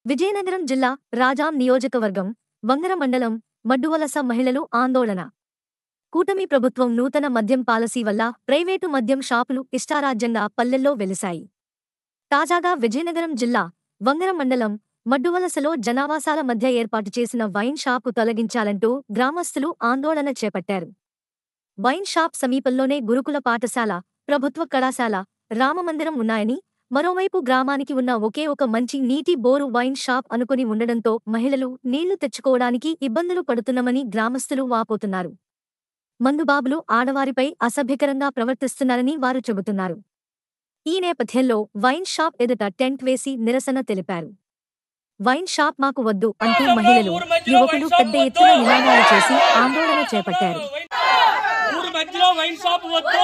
విజయనగరం జిల్లా రాజాం నియోజకవర్గం వంగర మండలం మడ్డువలస మహిళలు ఆందోళన కూటమి ప్రభుత్వం నూతన మద్యం పాలసీ వల్ల ప్రైవేటు మద్యం షాపులు ఇష్టారాజ్యంగా పల్లెల్లో వెలిశాయి తాజాగా విజయనగరం జిల్లా వంగర మండలం మడ్డువలసలో జనావాసాల మధ్య ఏర్పాటు చేసిన వైన్ షాపు తొలగించాలంటూ గ్రామస్తులు ఆందోళన చేపట్టారు వైన్ షాప్ సమీపంలోనే గురుకుల పాఠశాల ప్రభుత్వ కళాశాల రామమందిరం ఉన్నాయని మరోవైపు గ్రామానికి ఉన్న ఒకే ఒక మంచి నీటి బోరు వైన్ షాప్ అనుకుని ఉండడంతో మహిళలు నీళ్లు తెచ్చుకోవడానికి ఇబ్బందులు పడుతున్నామని గ్రామస్తులు వాపోతున్నారు మందుబాబులు ఆడవారిపై అసభ్యకరంగా ప్రవర్తిస్తున్నారని వారు చెబుతున్నారు ఈ నేపథ్యంలో వైన్ షాప్ ఎదుట టెంట్ వేసి నిరసన తెలిపారు వైన్ షాప్ మాకు వద్దు అంటూ మహిళలు యువకులు పెద్ద ఎత్తున నినాదాలు చేసి ఆందోళన చేపట్టారు ఊరు మధ్యలో వైన్ షాప్ వద్దు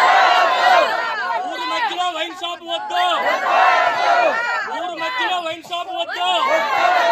ఊరు మధ్యలో వైన్ షాప్ వద్దు ఊరు మధ్యలో వైన్ షాప్ వద్దు